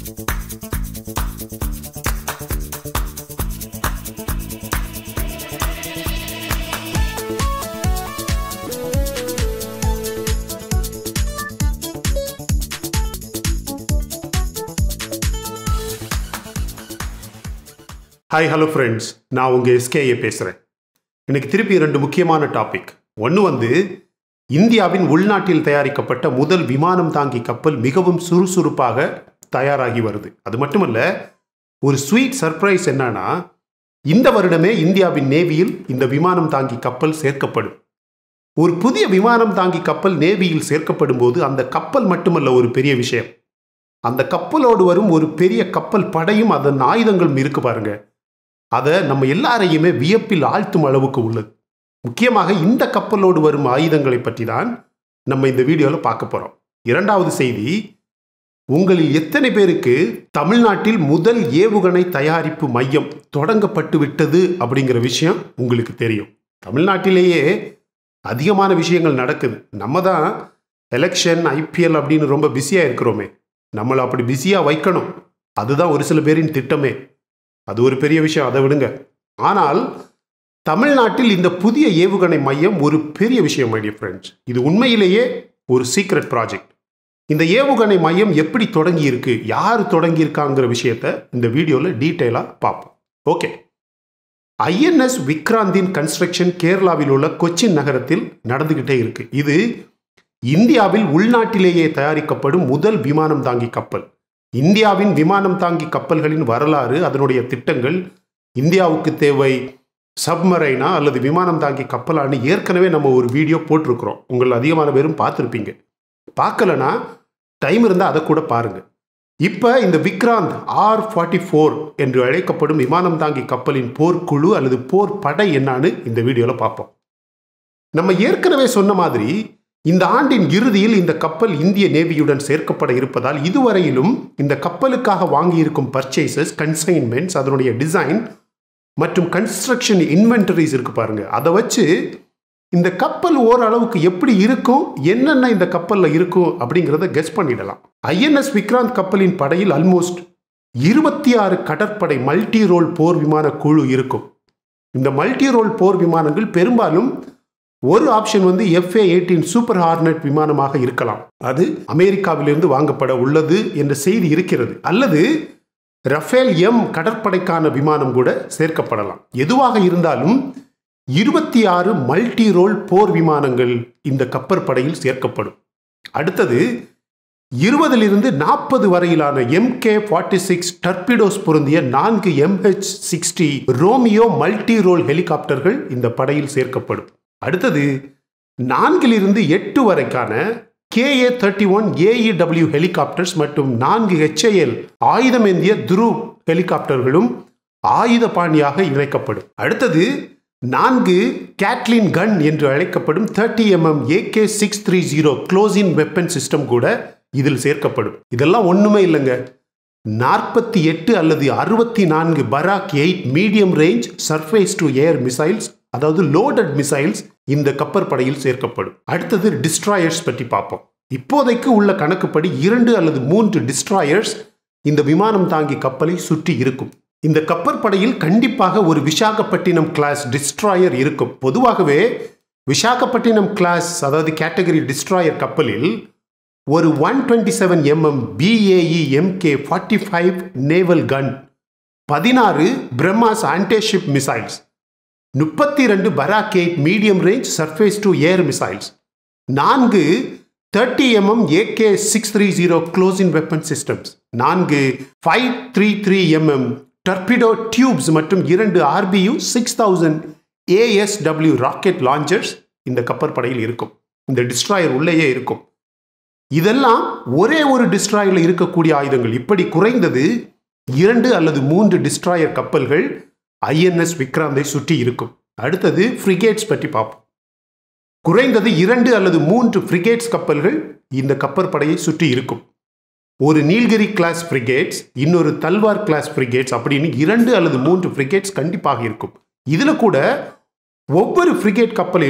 hi hello friends நான் உங்கள் SKA பேசுகிறேன் இன்னைக்கு திருப்பி ரெண்டு முக்கியமான டாபிக் ஒன்று வந்து இந்தியாவின் உள்நாட்டில் தயாரிக்கப்பட்ட முதல் விமானம் தாங்கி கப்பல் மிகவும் சுறுசுறுப்பாக தயாராகி வருது அது மட்டுமல்ல ஒரு ஸ்வீட் சர்ப்ரைஸ் என்னன்னா இந்த வருடமே இந்தியாவின் நேவியில் இந்த விமானம் தாங்கி கப்பல் சேர்க்கப்படும் ஒரு புதிய விமானம் தாங்கி கப்பல் நேவியில் சேர்க்கப்படும் போது அந்த கப்பல் மட்டுமல்ல ஒரு பெரிய விஷயம் அந்த கப்பலோடு வரும் ஒரு பெரிய கப்பல் படையும் அதன் ஆயுதங்களும் இருக்கு பாருங்க அதை நம்ம எல்லாரையுமே வியப்பில் ஆழ்த்தும் அளவுக்கு உள்ளது முக்கியமாக இந்த கப்பலோடு வரும் ஆயுதங்களை பற்றி தான் நம்ம இந்த வீடியோவில் பார்க்க போகிறோம் இரண்டாவது செய்தி உங்களில் எத்தனை பேருக்கு தமிழ்நாட்டில் முதல் ஏவுகணை தயாரிப்பு மையம் தொடங்கப்பட்டு விட்டது அப்படிங்கிற விஷயம் உங்களுக்கு தெரியும் தமிழ்நாட்டிலேயே அதிகமான விஷயங்கள் நடக்குது நம்ம தான் எலெக்ஷன் ஐபிஎல் அப்படின்னு ரொம்ப பிஸியாக இருக்கிறோமே நம்மளை அப்படி பிஸியாக வைக்கணும் அதுதான் ஒரு சில பேரின் திட்டமே அது ஒரு பெரிய விஷயம் அதை விடுங்க ஆனால் தமிழ்நாட்டில் இந்த புதிய ஏவுகணை மையம் ஒரு பெரிய விஷயம் மைடிய ஃப்ரெண்ட்ஸ் இது உண்மையிலேயே ஒரு சீக்ரெட் ப்ராஜெக்ட் இந்த ஏவுகணை மையம் எப்படி தொடங்கி இருக்கு யார் தொடங்கியிருக்காங்கிற விஷயத்த இந்த வீடியோவில் டீட்டெயிலாக பார்ப்போம் ஓகே ஐஎன்எஸ் விக்ராந்தின் கன்ஸ்ட்ரக்ஷன் கேரளாவில் உள்ள கொச்சின் நகரத்தில் நடந்துகிட்டே இருக்கு இது இந்தியாவில் உள்நாட்டிலேயே தயாரிக்கப்படும் முதல் விமானம் தாங்கி கப்பல் இந்தியாவின் விமானம் தாங்கி கப்பல்களின் வரலாறு அதனுடைய திட்டங்கள் இந்தியாவுக்கு தேவை சப்மரைனா அல்லது விமானம் தாங்கி கப்பலான்னு ஏற்கனவே நம்ம ஒரு வீடியோ போட்டிருக்கிறோம் உங்கள் அதிகமான பேரும் பார்த்துருப்பீங்க பார்க்கலனா டைம் இருந்தால் அதை கூட பாருங்கள் இப்போ இந்த விக்ராந்த் ஆர் ஃபார்ட்டி ஃபோர் என்று அழைக்கப்படும் விமானம் தாங்கி கப்பலின் போர்க்குழு அல்லது போர் படை என்னான்னு இந்த வீடியோவில் பார்ப்போம் நம்ம ஏற்கனவே சொன்ன மாதிரி இந்த ஆண்டின் இறுதியில் இந்த கப்பல் இந்திய நேவியுடன் சேர்க்கப்பட இருப்பதால் இதுவரையிலும் இந்த கப்பலுக்காக வாங்கியிருக்கும் பர்ச்சேசஸ் கன்சைன்மெண்ட்ஸ் அதனுடைய டிசைன் மற்றும் கன்ஸ்ட்ரக்ஷன் இன்வென்டரிஸ் இருக்கு பாருங்க அதை வச்சு இந்த கப்பல் ஓரளவுக்கு எப்படி இருக்கும் என்னென்ன இந்த கப்பலில் இருக்கும் அப்படிங்கிறத கெஸ் பண்ணிடலாம் ஐஎன்எஸ் விக்ராந்த் கப்பலின் படையில் ஆல்மோஸ்ட் இருபத்தி ஆறு கடற்படை மல்டி ரோல் போர் விமான குழு இருக்கும் இந்த மல்டி ரோல் போர் விமானங்கள் பெரும்பாலும் ஒரு ஆப்ஷன் வந்து எஃப்ஏ எயிட்டீன் சூப்பர் ஹார்னட் விமானமாக இருக்கலாம் அது அமெரிக்காவிலிருந்து வாங்கப்பட உள்ளது என்ற செய்தி இருக்கிறது அல்லது ரஃபேல் எம் கடற்படைக்கான விமானம் கூட சேர்க்கப்படலாம் எதுவாக இருந்தாலும் இருபத்தி ஆறு மல்டி ரோல் போர் விமானங்கள் இந்த கப்பற்படையில் சேர்க்கப்படும் அடுத்தது இருபதிலிருந்து நாற்பது வரையிலான எம்கே ஃபார்ட்டி சிக்ஸ் டர்பிடோஸ் பொருந்திய நான்கு MH sixty Romeo multi role ஹெலிகாப்டர்கள் இந்த படையில் சேர்க்கப்படும் அடுத்தது நான்கிலிருந்து எட்டு வரைக்கான KA thirty one AEW helicopters மற்றும் நான்கு ஹெச்ஏஎல் ஆயுதமேந்திய துருவ் ஹெலிகாப்டர்களும் ஆயுத பாணியாக இணைக்கப்படும் அடுத்தது நான்கு கேட்லின் கன் என்று அழைக்கப்படும் thirty MM AK six three zero close in weapon system கூட இதில் சேர்க்கப்படும் இதெல்லாம் ஒன்றுமே இல்லைங்க நாற்பத்தி எட்டு அல்லது அறுபத்தி நான்கு Barak eight medium range surface to air missiles அதாவது லோடட் மிசைல்ஸ் இந்த கப்பற்படையில் சேர்க்கப்படும் அடுத்தது டிஸ்ட்ராயர்ஸ் பற்றி பார்ப்போம் இப்போதைக்கு உள்ள கணக்குப்படி இரண்டு அல்லது மூன்று டிஸ்ட்ராயர்ஸ் இந்த விமானம் தாங்கி கப்பலை சுற்றி இருக்கும் இந்த கப்பற்படையில் கண்டிப்பாக ஒரு விசாகப்பட்டினம் கிளாஸ் டிஸ்ட்ராயர் இருக்கும் பொதுவாகவே விசாகப்பட்டினம் கிளாஸ் அதாவது கேட்டகரி டிஸ்ட்ராயர் கப்பலில் ஒரு one twenty seven MM BAE MK forty five naval gun பதினாறு பிரம்மாஸ் ஆன்டேஷிப் மிசைல்ஸ் முப்பத்தி ரெண்டு Barak eight medium range surface to air missiles நான்கு thirty MM AK six three zero close in weapon systems நான்கு five three three MM torpedo tubes மற்றும் இரண்டு RBU six thousand ASW rocket launchers இந்த கப்பற்படையில் இருக்கும் இந்த டிஸ்ட்ராயர் உள்ளேயே இருக்கும் இதெல்லாம் ஒரே ஒரு டிஸ்ட்ராயரில் இருக்கக்கூடிய ஆயுதங்கள் இப்படி குறைந்தது இரண்டு அல்லது மூன்று டிஸ்ட்ராயர் கப்பல்கள் ஐஎன்எஸ் விக்ராந்தை சுற்றி இருக்கும் அடுத்தது ஃப்ரிகேட்ஸ் பற்றி பார்ப்போம் குறைந்தது இரண்டு அல்லது மூன்று ஃப்ரிகேட்ஸ் கப்பல்கள் இந்த கப்பற்படையை சுற்றி இருக்கும் ஒரு நீல்கிரி கிளாஸ் ஃப்ரிகேட்ஸ் இன்னொரு தல்வார் கிளாஸ் ஃப்ரிகேட்ஸ் அப்படின்னு இரண்டு அல்லது மூன்று ஃப்ரிகேட்ஸ் கண்டிப்பாக இருக்கும் இதில் கூட ஒவ்வொரு ஃப்ரிகேட் கப்பலிலும்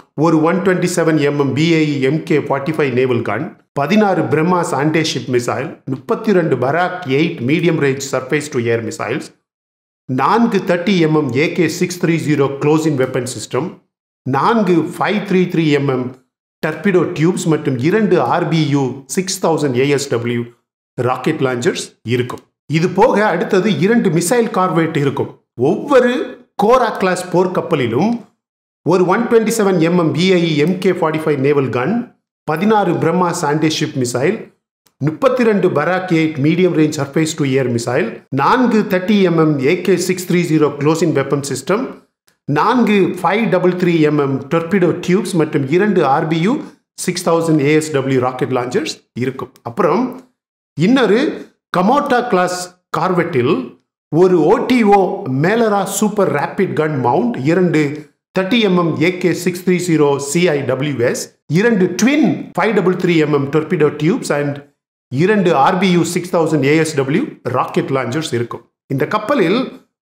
ஒரு one twenty seven MM BAE MK forty five naval gun பதினாறு பிரம்மாஸ் ஆன்டேஷிப் மிசைல் முப்பத்தி ரெண்டு Barak eight medium range surface to air missiles நான்கு thirty MM AK six three zero closing weapon system நான்கு five three three MM torpedo tubes மற்றும் இரண்டு RBU six thousand ASW rocket launchers இருக்கும் இது போக அடுத்தது இரண்டு மிசைல் கார்வேட் இருக்கும் ஒவ்வொரு கோரா கிளாஸ் போர்க்கப்பலிலும் ஒரு one twenty seven MM BAE MK forty five naval gun பதினாறு பிரம்மா சாண்டேஷிப் மிசைல் முப்பத்தி ரெண்டு Barak eight medium range surface to air missile நான்கு thirty MM AK six three zero closing weapon system நான்கு five double three MM torpedo tubes மற்றும் இரண்டு RBU six thousand ASW rocket launchers இருக்கும் அப்புறம் இன்னொரு Kamorta class கார்வெட்டில் ஒரு OTO Melara super rapid gun mount இரண்டு thirty MM AK six three zero CIWS இரண்டு twin five double three MM torpedo tubes and இரண்டு RBU six thousand ASW rocket launchers இருக்கும் இந்த கப்பலில்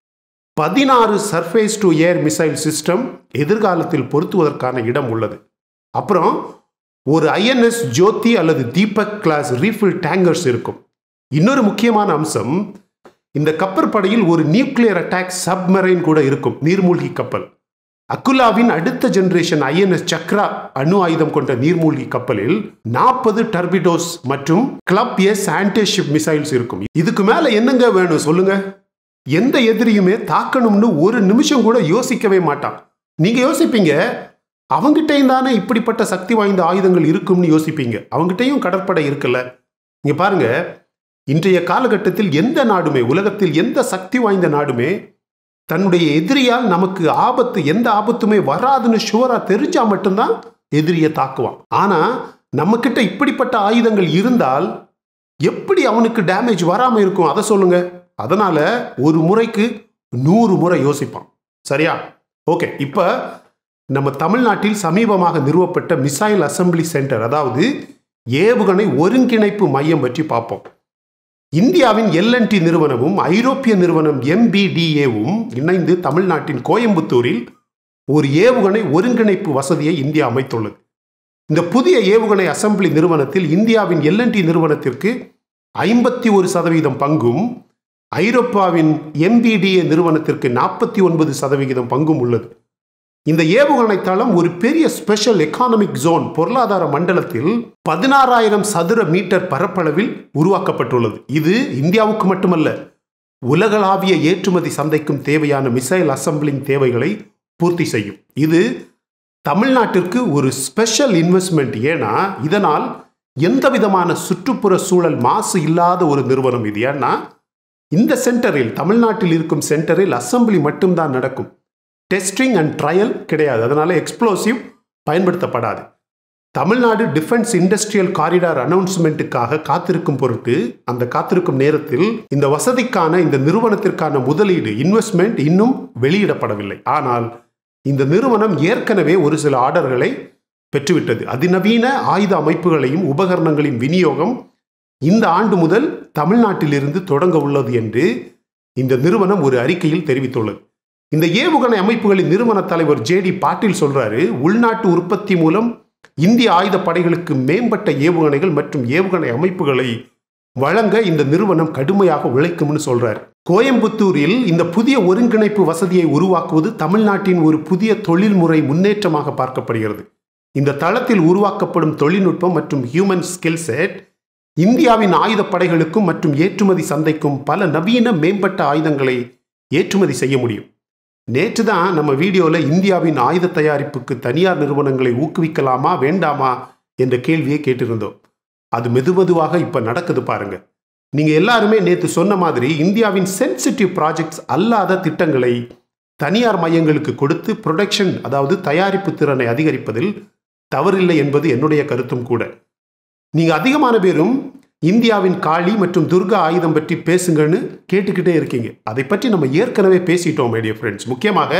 பதினாறு surface to air missile system எதிர்காலத்தில் பொருத்துவதற்கான இடம் உள்ளது அப்புறம் ஒரு ஐஎன்எஸ் ஜோதி அல்லது தீபக் கிளாஸ் ரீஃபில் டேங்கர்ஸ் இருக்கும் இன்னொரு முக்கியமான அம்சம் இந்த கப்பற்படையில் ஒரு நியூக்ளியர் அட்டாக் சப்மரைன் கூட இருக்கும் நீர்மூழ்கி கப்பல் அக்குலாவின் அடுத்த ஜெனரேஷன் ஐஎன்எஸ் சக்ரா அணு ஆயுதம் கொண்ட நீர்மூழ்கி கப்பலில் நாற்பது டர்பிடோஸ் மற்றும் கிளப் எஸ் ஆன்டிஷிப் மிசைல்ஸ் இருக்கும் இதுக்கு மேல என்னங்க வேணும் சொல்லுங்க எந்த எதிரியுமே தாக்கணும்னு ஒரு நிமிஷம் கூட யோசிக்கவே மாட்டான் நீங்க யோசிப்பீங்க அவங்கிட்டையும் தானே இப்படிப்பட்ட சக்தி வாய்ந்த ஆயுதங்கள் இருக்கும்னு யோசிப்பீங்க அவங்ககிட்டயும் கடற்படை இருக்குல்ல இங்க பாருங்க இன்றைய காலகட்டத்தில் எந்த நாடுமே உலகத்தில் எந்த சக்தி வாய்ந்த நாடுமே தன்னுடைய எதிரியால் நமக்கு ஆபத்து எந்த ஆபத்துமே வராதுன்னு ஷுவரா தெரிஞ்சா மட்டும்தான் எதிரியை தாக்குவான் ஆனா நம்ம கிட்ட இப்படிப்பட்ட ஆயுதங்கள் இருந்தால் எப்படி அவனுக்கு டேமேஜ் வராம இருக்கும் அதை சொல்லுங்க அதனால ஒரு முறைக்கு நூறு முறை யோசிப்பான் சரியா ஓகே இப்ப நம்ம தமிழ்நாட்டில் சமீபமாக நிறுவப்பட்ட மிசைல் அசம்பிளி சென்டர் அதாவது ஏவுகணை ஒருங்கிணைப்பு மையம் பற்றி பார்ப்போம் இந்தியாவின் எல்என்டி நிறுவனமும் ஐரோப்பிய நிறுவனம் எம்பிடிஏவும் இணைந்து தமிழ்நாட்டின் கோயம்புத்தூரில் ஒரு ஏவுகணை ஒருங்கிணைப்பு வசதியை இந்தியா அமைத்துள்ளது இந்த புதிய ஏவுகணை அசம்பிளி நிறுவனத்தில் இந்தியாவின் எல்என்டி நிறுவனத்திற்கு ஐம்பத்தி ஒரு சதவீதம் பங்கும் ஐரோப்பாவின் எம்பிடிஏ நிறுவனத்திற்கு நாற்பத்தி ஒன்பது சதவிகிதம் பங்கும் உள்ளது இந்த ஏவுகணை தளம் ஒரு பெரிய ஸ்பெஷல் எக்கானமிக் ஜோன் பொருளாதார மண்டலத்தில் பதினாறாயிரம் சதுர மீட்டர் பரப்பளவில் உருவாக்கப்பட்டுள்ளது இது இந்தியாவுக்கு மட்டுமல்ல உலகளாவிய ஏற்றுமதி சந்தைக்கும் தேவையான மிசைல் அசம்பிளிங் தேவைகளை பூர்த்தி செய்யும் இது தமிழ்நாட்டிற்கு ஒரு ஸ்பெஷல் இன்வெஸ்ட்மெண்ட் ஏன்னா இதனால் எந்த விதமான சுற்றுப்புற சூழல் மாசு இல்லாத ஒரு நிறுவனம் இது ஏன்னா இந்த சென்டரில் தமிழ்நாட்டில் இருக்கும் சென்டரில் அசம்பிளி மட்டும்தான் நடக்கும் டெஸ்டிங் அண்ட் ட்ரையல் கிடையாது அதனால எக்ஸ்ப்ளோசிவ் பயன்படுத்தப்படாது தமிழ்நாடு டிஃபென்ஸ் இண்டஸ்ட்ரியல் காரிடார் அனௌன்ஸ்மெண்ட்டுக்காக காத்திருக்கும் பொருட்டு அந்த காத்திருக்கும் நேரத்தில் இந்த வசதிக்கான இந்த நிறுவனத்திற்கான முதலீடு இன்வெஸ்ட்மெண்ட் இன்னும் வெளியிடப்படவில்லை ஆனால் இந்த நிறுவனம் ஏற்கனவே ஒரு சில ஆர்டர்களை பெற்றுவிட்டது அதிநவீன ஆயுத அமைப்புகளையும் உபகரணங்களின் விநியோகம் இந்த ஆண்டு முதல் தமிழ்நாட்டிலிருந்து தொடங்க உள்ளது என்று இந்த நிறுவனம் ஒரு அறிக்கையில் தெரிவித்துள்ளது இந்த ஏவுகணை அமைப்புகளின் நிறுவன தலைவர் ஜே டி பாட்டீல் சொல்றாரு உள்நாட்டு உற்பத்தி மூலம் இந்திய ஆயுத படைகளுக்கு மேம்பட்ட ஏவுகணைகள் மற்றும் ஏவுகணை அமைப்புகளை வழங்க இந்த நிறுவனம் கடுமையாக உழைக்கும்னு சொல்றாரு கோயம்புத்தூரில் இந்த புதிய ஒருங்கிணைப்பு வசதியை உருவாக்குவது தமிழ்நாட்டின் ஒரு புதிய தொழில்முறை முன்னேற்றமாக பார்க்கப்படுகிறது இந்த தளத்தில் உருவாக்கப்படும் தொழில்நுட்பம் மற்றும் ஹியூமன் ஸ்கில் செட் இந்தியாவின் ஆயுத படைகளுக்கும் மற்றும் ஏற்றுமதி சந்தைக்கும் பல நவீன மேம்பட்ட ஆயுதங்களை ஏற்றுமதி செய்ய முடியும் நேற்று தான் நம்ம வீடியோவில் இந்தியாவின் ஆயுத தயாரிப்புக்கு தனியார் நிறுவனங்களை ஊக்குவிக்கலாமா வேண்டாமா என்ற கேள்வியை கேட்டிருந்தோம் அது மெதுமெதுவாக இப்போ நடக்குது பாருங்க நீங்கள் எல்லாருமே நேற்று சொன்ன மாதிரி இந்தியாவின் சென்சிட்டிவ் ப்ராஜெக்ட்ஸ் அல்லாத திட்டங்களை தனியார் மையங்களுக்கு கொடுத்து ப்ரொடக்ஷன் அதாவது தயாரிப்பு திறனை அதிகரிப்பதில் தவறில்லை என்பது என்னுடைய கருத்தும் கூட நீங்கள் அதிகமான பேரும் இந்தியாவின் காளி மற்றும் துர்கா ஆயுதம் பற்றி பேசுங்கன்னு கேட்டுக்கிட்டே இருக்கீங்க அதை பற்றி நம்ம ஏற்கனவே பேசிட்டோம் மைடிய ஃப்ரெண்ட்ஸ் முக்கியமாக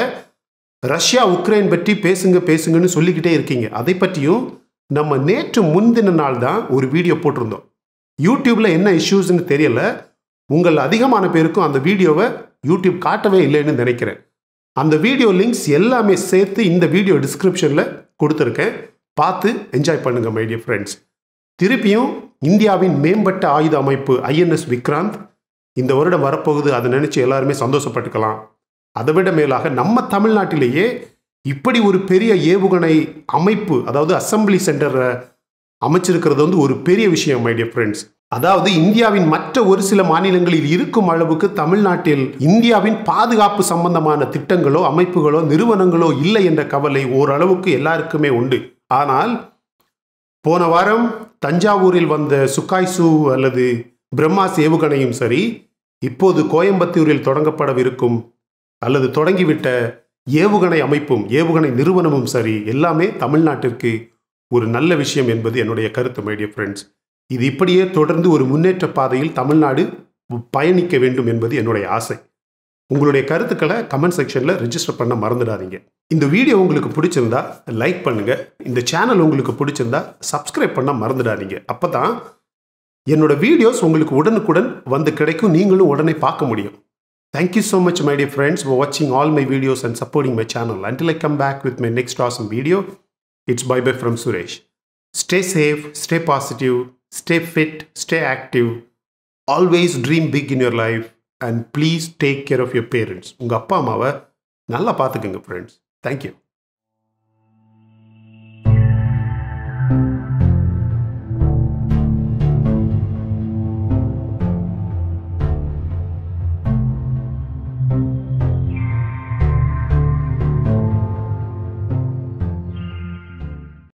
ரஷ்யா உக்ரைன் பற்றி பேசுங்க பேசுங்கன்னு சொல்லிக்கிட்டே இருக்கீங்க அதை பற்றியும் நம்ம நேற்று முன்தின நாள் தான் ஒரு வீடியோ போட்டிருந்தோம் யூடியூப்ல என்ன இஷ்யூஸ்னு தெரியல உங்கள் அதிகமான பேருக்கும் அந்த வீடியோவை யூடியூப் காட்டவே இல்லைன்னு நினைக்கிறேன் அந்த வீடியோ லிங்க்ஸ் எல்லாமே சேர்த்து இந்த வீடியோ டிஸ்கிரிப்ஷனில் கொடுத்துருக்கேன் பார்த்து என்ஜாய் பண்ணுங்க மை டியர் ஃப்ரெண்ட்ஸ் திருப்பியும் இந்தியாவின் மேம்பட்ட ஆயுத அமைப்பு ஐஎன்எஸ் விக்ராந்த் இந்த வருடம் வரப்போகுது அதை நினைச்சு எல்லாருமே சந்தோஷப்பட்டுக்கலாம் அதை விட மேலாக நம்ம தமிழ்நாட்டிலேயே இப்படி ஒரு பெரிய ஏவுகணை அமைப்பு அதாவது அசம்பிளி சென்டரை அமைச்சிருக்கிறது வந்து ஒரு பெரிய விஷயம் மை டியர் ஃப்ரெண்ட்ஸ் அதாவது இந்தியாவின் மற்ற ஒரு சில மாநிலங்களில் இருக்கும் அளவுக்கு தமிழ்நாட்டில் இந்தியாவின் பாதுகாப்பு சம்பந்தமான திட்டங்களோ அமைப்புகளோ நிறுவனங்களோ இல்லை என்ற கவலை ஓரளவுக்கு எல்லாருக்குமே உண்டு ஆனால் போன வாரம் தஞ்சாவூரில் வந்த சுக்காய்சு அல்லது பிரம்மாஸ் ஏவுகணையும் சரி இப்போது கோயம்புத்தூரில் தொடங்கப்படவிருக்கும் அல்லது தொடங்கிவிட்ட ஏவுகணை அமைப்பும் ஏவுகணை நிறுவனமும் சரி எல்லாமே தமிழ்நாட்டிற்கு ஒரு நல்ல விஷயம் என்பது என்னுடைய கருத்து மைடிய ஃப்ரெண்ட்ஸ் இது இப்படியே தொடர்ந்து ஒரு முன்னேற்ற பாதையில் தமிழ்நாடு பயணிக்க வேண்டும் என்பது என்னுடைய ஆசை உங்களுடைய கருத்துக்களை கமெண்ட் செக்ஷனில் ரெஜிஸ்டர் பண்ண மறந்துடாதீங்க இந்த வீடியோ உங்களுக்கு பிடிச்சிருந்தா லைக் பண்ணுங்க இந்த சேனல் உங்களுக்கு பிடிச்சிருந்தா சப்ஸ்கிரைப் பண்ண மறந்துடாதீங்க அப்போ தான் என்னோட வீடியோஸ் உங்களுக்கு உடனுக்குடன் வந்து கிடைக்கும் நீங்களும் உடனே பார்க்க முடியும் thank you so much my dear friends for வாட்சிங் all my videos and supporting my channel until I come back with my next awesome video it's bye bye from Suresh stay safe stay positive stay fit stay active always dream big in your life and please take care of your parents உங்கள் அப்பா அம்மாவை நல்லா பார்த்துக்குங்க friends thank you